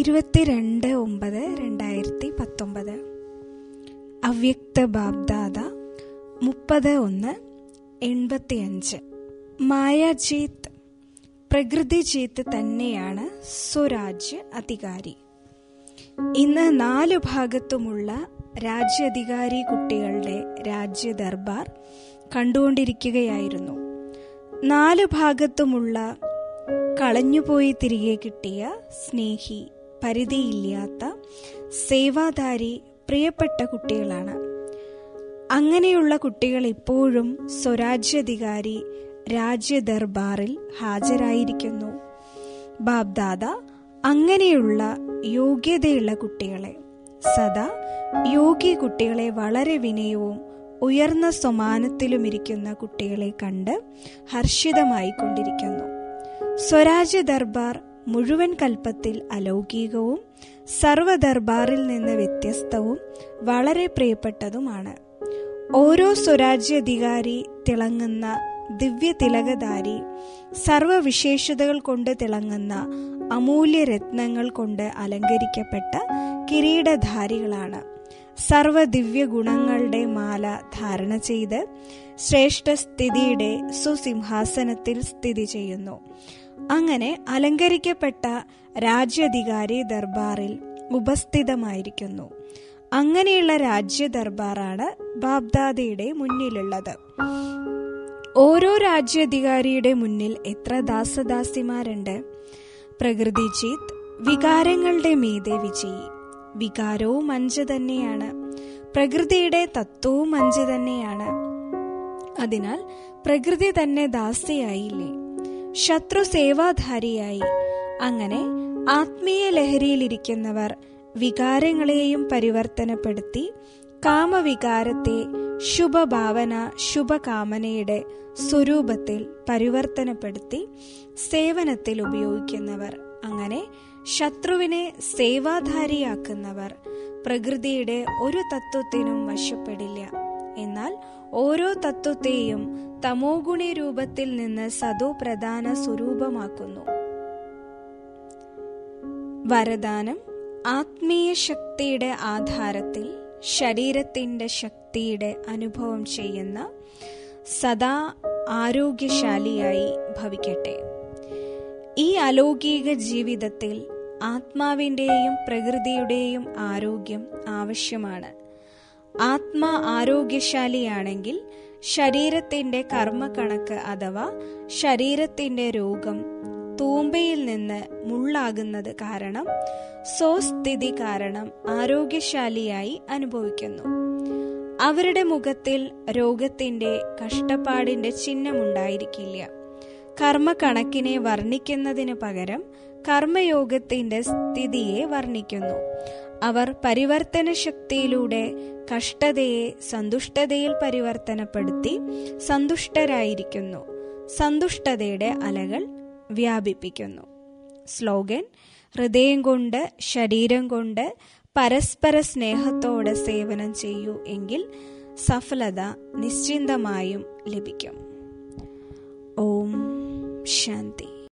ഇരുപത്തിരണ്ട് ഒമ്പത് രണ്ടായിരത്തി പത്തൊമ്പത് അവ്യക്ത ബാബ്ദാദ മുപ്പത് ഒന്ന് എൺപത്തിയഞ്ച് മായാജീത്ത് പ്രകൃതിജീത്ത് തന്നെയാണ് സ്വരാജ്യ അധികാരി ഇന്ന് നാലു ഭാഗത്തുമുള്ള രാജ്യാധികാരി കുട്ടികളുടെ രാജ്യ ദർബാർ കണ്ടുകൊണ്ടിരിക്കുകയായിരുന്നു നാലു ഭാഗത്തുമുള്ള കളഞ്ഞുപോയി തിരികെ കിട്ടിയ സ്നേഹി പരിധിയില്ലാത്ത സേവാധാരി പ്രിയപ്പെട്ട കുട്ടികളാണ് അങ്ങനെയുള്ള കുട്ടികൾ ഇപ്പോഴും സ്വരാജ്യാധികാരി രാജ്യ ദർബാറിൽ ഹാജരായിരിക്കുന്നു ബാബ്ദാദ അങ്ങനെയുള്ള യോഗ്യതയുള്ള കുട്ടികളെ സദാ യോഗി കുട്ടികളെ വളരെ വിനയവും ഉയർന്ന സ്വമാനത്തിലുമിരിക്കുന്ന കുട്ടികളെ കണ്ട് ഹർഷിതമായി കൊണ്ടിരിക്കുന്നു സ്വരാജ്യ ദർബാർ മുഴുവൻ കൽപ്പത്തിൽ അലൗകികവും സർവ ദർബാറിൽ നിന്ന് വ്യത്യസ്തവും വളരെ പ്രിയപ്പെട്ടതുമാണ് ഓരോ സ്വരാജ്യാധികാരി തിളങ്ങുന്ന ദിവ്യ തിലകധാരി സർവവിശേഷതകൾ കൊണ്ട് തിളങ്ങുന്ന അമൂല്യ രത്നങ്ങൾ കൊണ്ട് അലങ്കരിക്കപ്പെട്ട കിരീടധാരികളാണ് സർവ ദിവ്യ ഗുണങ്ങളുടെ മാല ധാരണ ചെയ്ത് ശ്രേഷ്ഠസ്ഥിതിയുടെ സുസിംഹാസനത്തിൽ സ്ഥിതി ചെയ്യുന്നു അങ്ങനെ അലങ്കരിക്കപ്പെട്ട രാജ്യാധികാരി ദർബാറിൽ ഉപസ്ഥിതമായിരിക്കുന്നു അങ്ങനെയുള്ള രാജ്യ ദർബാറാണ് ബാബ്ദാദയുടെ മുന്നിലുള്ളത് ഓരോ രാജ്യാധികാരിയുടെ മുന്നിൽ എത്ര ദാസദാസിമാരുണ്ട് പ്രകൃതിജീത് വികാരങ്ങളുടെ മീതെ വിജയി വികാരവും അഞ്ച് തന്നെയാണ് പ്രകൃതിയുടെ തത്വവും അഞ്ച് തന്നെയാണ് അതിനാൽ പ്രകൃതി തന്നെ ദാസിയായില്ലേ ശത്രു സേവാധാരിയായി അങ്ങനെ ആത്മീയ ലഹരിയിലിരിക്കുന്നവർ വികാരങ്ങളെയും പരിവർത്തനപ്പെടുത്തി കാമവികാരത്തെ ശുഭഭാവന ശുഭകാമനയുടെ സ്വരൂപത്തിൽ പരിവർത്തനപ്പെടുത്തി സേവനത്തിൽ ഉപയോഗിക്കുന്നവർ അങ്ങനെ ശത്രുവിനെ സേവാധാരിയാക്കുന്നവർ പ്രകൃതിയുടെ ഒരു തത്വത്തിനും വശപ്പെടില്ല എന്നാൽ ഓരോ തത്വത്തെയും തമോഗുണി രൂപത്തിൽ നിന്ന് സദോ പ്രധാന സ്വരൂപമാക്കുന്നു വരദാനം ആത്മീയ ശക്തിയുടെ ആധാരത്തിൽ ശരീരത്തിന്റെ ശക്തിയുടെ അനുഭവം ചെയ്യുന്ന സദാ ആരോഗ്യശാലിയായി ഭവിക്കട്ടെ ഈ അലൗകിക ജീവിതത്തിൽ ആത്മാവിൻ്റെയും പ്രകൃതിയുടെയും ആരോഗ്യം ആവശ്യമാണ് ആത്മാ ആരോഗ്യശാലിയാണെങ്കിൽ ശരീരത്തിന്റെ കർമ്മക്കണക്ക് അഥവാ ശരീരത്തിന്റെ രോഗം തൂമ്പയിൽ നിന്ന് മുള്ളാകുന്നത് കാരണം സ്വസ്ഥിതി കാരണം ആരോഗ്യശാലിയായി അനുഭവിക്കുന്നു അവരുടെ മുഖത്തിൽ രോഗത്തിന്റെ കഷ്ടപ്പാടിന്റെ ചിഹ്നമുണ്ടായിരിക്കില്ല കർമ്മക്കണക്കിനെ വർണ്ണിക്കുന്നതിന് പകരം കർമ്മയോഗത്തിന്റെ സ്ഥിതിയെ വർണ്ണിക്കുന്നു അവർ പരിവർത്തന ശക്തിയിലൂടെ കഷ്ടതയെ സന്തുഷ്ടതയിൽ പരിവർത്തനപ്പെടുത്തി സന്തുഷ്ടരായിരിക്കുന്നു സന്തുഷ്ടതയുടെ അലകൾ വ്യാപിപ്പിക്കുന്നു സ്ലോഗൻ ഹൃദയം കൊണ്ട് ശരീരം കൊണ്ട് പരസ്പര സ്നേഹത്തോടെ സേവനം ചെയ്യൂ എങ്കിൽ സഫലത നിശ്ചിന്തമായും ലഭിക്കും ഓം ശാന്തി